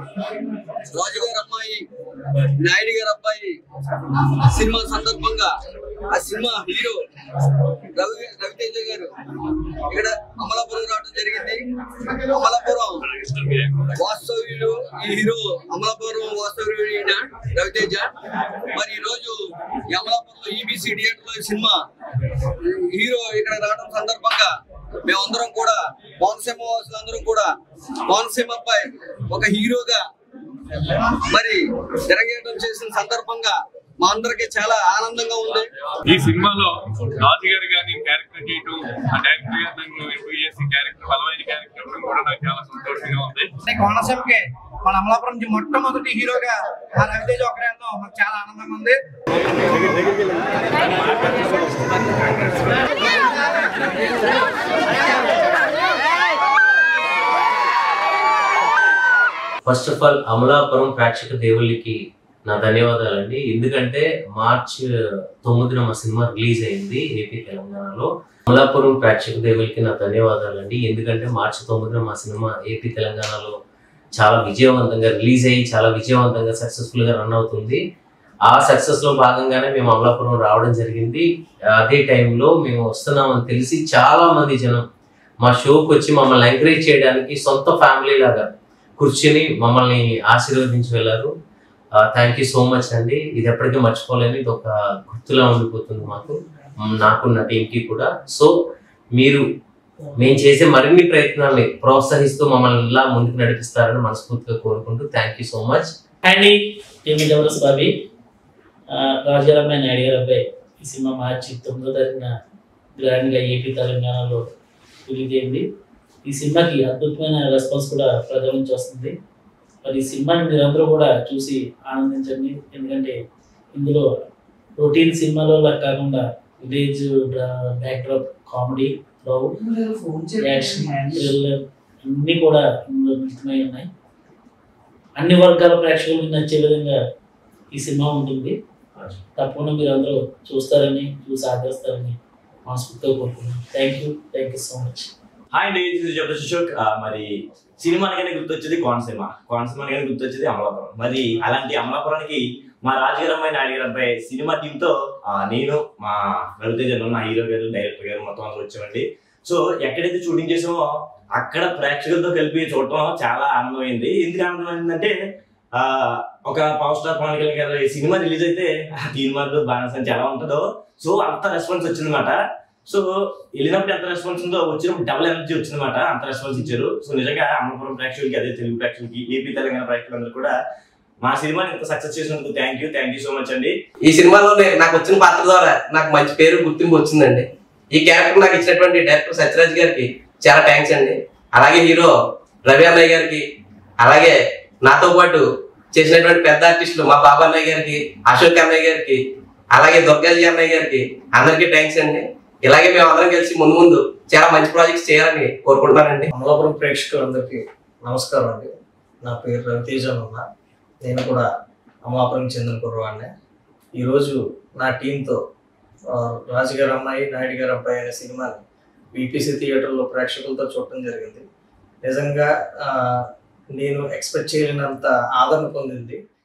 రాజు గారి అమ్మాయి నాయుడు గారి అబ్బాయి సినిమా సందర్భంగా ఆ సినిమా హీరో రవి రవితేజ గారు ఇక్కడ అమలాపురం రావడం జరిగింది అమలాపురం వాస్తవ్యులు ఈ హీరో అమలాపురం వాస్తవ్యుడు ఈయన రవితేజ మరి ఈ రోజు ఈ అమలాపురంలో ఈబీసీ థియేటర్ లో ఈ సినిమా హీరో ఇక్కడ రావడం సందర్భంగా మేమందరం కూడా కోనసీమ వాసులందరం కూడా కోనసీమ అబ్బాయి ఒక హీరోగా మరి తిరగేయడం చేసిన సందర్భంగా మా అందరికి చాలా ఆనందంగా ఉంది ఈ సినిమాలో రాజు గారు గారిని క్యారెక్టర్ చేయటం ఆ డైరెక్టర్ గారు నన్ను ఎంపిక చేసి క్యారెక్టర్ బలమైన క్యారెక్టర్ ఇవ్వడం కూడా నాకు చాలా సంతోషంగా ఉంది అంటే కోనసీమకి మన అమలాపురం నుంచి మొట్టమొదటి హీరోగా ఆ రవితేజ ఒకరే అనడం మాకు చాలా ఆనందంగా ఉంది ఫస్ట్ ఆఫ్ ఆల్ అమలాపురం ప్రేక్షక దేవుళ్ళకి నా ధన్యవాదాలండి ఎందుకంటే మార్చ్ తొమ్మిదిన మా సినిమా రిలీజ్ అయింది ఏపీ తెలంగాణలో అమలాపురం ప్రేక్షక దేవుళ్ళకి నా ధన్యవాదాలండి ఎందుకంటే మార్చి తొమ్మిదిన మా సినిమా ఏపీ తెలంగాణలో చాలా విజయవంతంగా రిలీజ్ అయ్యి చాలా విజయవంతంగా సక్సెస్ఫుల్ గా రన్ అవుతుంది ఆ సక్సెస్ లో భాగంగానే మేము అమలాపురం రావడం జరిగింది అదే టైంలో మేము వస్తున్నామని తెలిసి చాలా మంది జనం మా షోకి వచ్చి మమ్మల్ని ఎంకరేజ్ చేయడానికి సొంత ఫ్యామిలీ లాగా కూర్చుని మమ్మల్ని ఆశీర్వదించి వెళ్ళారు థ్యాంక్ యూ సో మచ్ అండి ఇది ఎప్పటికీ మర్చిపోలేని ఇది ఒక గుర్తులా ఉండిపోతుంది మాకు మ్, నాకు నా టీంకి కూడా సో మీరు మేము చేసే మరిన్ని ప్రయత్నాల్ని ప్రోత్సహిస్తూ మమ్మల్ని ఇలా ముందుకు నడిపిస్తారని మనస్ఫూర్తిగా కోరుకుంటూ థ్యాంక్ యూ సో మచ్ అండి టీవీ డెవలప్స్ బాబీ రాజారామయ్య నాయుడు గారు అబ్బాయి ఈ సినిమా మార్చి తొమ్మిదో తారీఖున గ్రాండ్గా ఏపీ తెలంగాణలో రిలీజ్ అయింది ఈ సినిమాకి అద్భుతమైన రెస్పాన్స్ కూడా ప్రజల నుంచి వస్తుంది మరి ఈ సినిమాని మీరందరూ కూడా చూసి ఆనందించండి ఎందుకంటే ఇందులో రొటీన్ సినిమాలో లాగా కాకుండా village backdrop comedy love action thriller అన్నీ కూడా ఇందులో మిళితమై ఉన్నాయి అన్ని వర్గాల ప్రేక్షకులకు నచ్చే విధంగా ఈ సినిమా ఉంటుంది తప్పకుండా మీరు అందరూ చూస్తారని చూసి ఆదరిస్తారని మనస్ఫూర్తిగా కోరుకుంటున్నాను thank you thank you so much hi అండి ఇది జబర్దస్త్ అశోక్ ఆ, మరి సినిమా అనగానే గుర్తొచ్చేది కోనసీమ కోనసీమ అనగానే గుర్తొచ్చేది అమలాపురం మరి అలాంటి అమలాపురానికి మా రాజుగారు అమ్మాయి నాయుడు గారు అబ్బాయి సినిమా టీంతో నేను మా రవితేజ గారు, మా హీరో గారు డైరెక్టర్ గారు మొత్తం అందరూ వచ్చామండి సో ఎక్కడైతే షూటింగ్ చేసామో అక్కడ ప్రేక్షకులతో కలిపి చూడటం చాలా ఆనందమైంది ఎందుకు ఆనందమైందంటే ఆ ఒక పవర్ స్టార్ పవన్ కళ్యాణ్ గారి సినిమా రిలీజ్ అయితే ఆ తీర్మార్లు బాణసంచి ఎలా ఉంటుందో సో అంత రెస్పాన్స్ వచ్చిందన్నమాట సో వెళ్ళినప్పుడు ఎంత రెస్పాన్స్ ఉందో వచ్చినప్పుడు డబుల్ ఎనర్జీ వచ్చిందన్నమాట అంత రెస్పాన్స్ ఇచ్చారు సో నిజంగా అమలాపురం ప్రేక్షకులకి అదే తెలుగు ప్రేక్షకులకి ఏపీ తెలంగాణ ప్రేక్షకులందరూ కూడా మా సినిమాని ఇంత సక్సెస్ చేసినందుకు thank you thank you so much అండి ఈ సినిమాలో నే- నాకు వచ్చిన పాత్ర ద్వారా నాకు మంచి పేరు గుర్తింపు వచ్చిందండి ఈ క్యారెక్టర్ నాకు ఇచ్చినటువంటి డైరెక్టర్ సత్యరాజ్ గారికి చాలా థ్యాంక్స్ అండి అలాగే హీరో రవి అన్నయ్య గారికి అలాగే నాతో పాటు చేసినటువంటి పెద్ద ఆర్టిస్టులు మా బాబా అన్నయ్య గారికి అశోక్ అన్నయ్య గారికి అలాగే దుర్గాజీ అన్నయ్య గారికి అందరికీ థ్యాంక్స్ అండి ఇలాగే మేము అందరం కలిసి ముందు ముందు చాలా మంచి ప్రాజెక్ట్స్ చేయాలని కోరుకుంటున్నానండి అమలాపురం ప్రేక్షకులందరికీ నమస్కారం అండి నా పేరు రవితేజ అన్న నేను కూడా అమలాపురం చెందిన కుర్రవాడిని ఈరోజు నా టీంతో రాజుగారి అమ్మాయి నాయుడు గారి అబ్బాయి అనే సినిమాని బీపీసీ థియేటర్లో ప్రేక్షకులతో చూడటం జరిగింది నిజంగా ఆ, నేను ఎక్స్పెక్ట్ చేయలేనంత ఆదరణ పొందింది